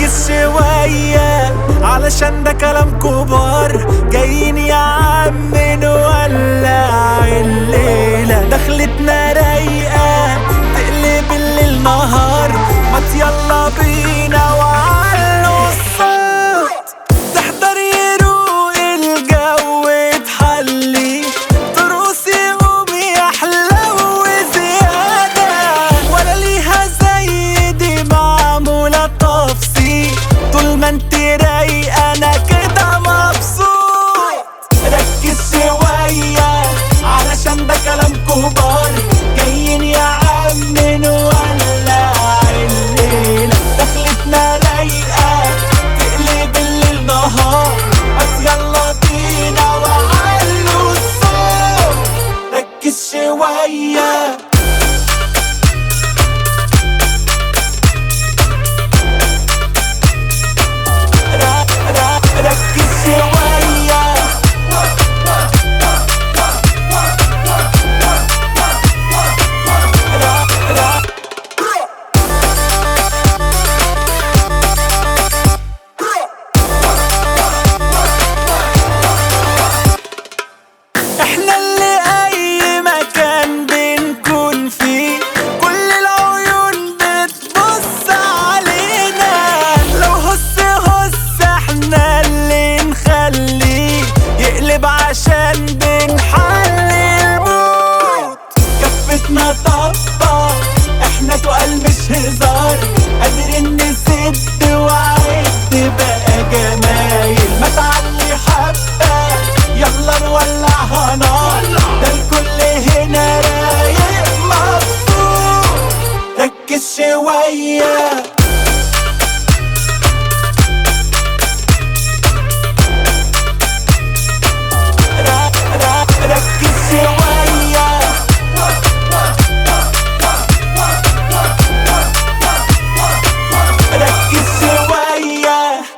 ركز شوية علشان ده كلام كبار جايين يا عم نولع الليلة دخلتنا رايقة تقلب الليل نهار ما يلا بينا وعلوا الصوت تحضر يروق الجو تحلي ترقصي قومي احلى وزيادة ولا ليها زي دي معمولة تفصيل طول ما انت رايقة انا كده مبسوط ركز شوية علشان ده كلام كبار جايين يا عم نولع الليلة دخلتنا رايقة تقلب الليل نهار بس يلا بينا وعلوا الصوت ركز شوية را- را- ركز شوية را- را- احنا اللي اي مكان بنكون فيه كل العيون بتبص علينا لو هس هس احنا اللي نخليه يقلب عشان بنحلي الموت كفتنا طبة احنا تقال مش هزار قادرين نسد وعد بقى جمايل ما تعلي حبة يلا نولعها نار ده الكل هنا رايق مبسوط ركز شوية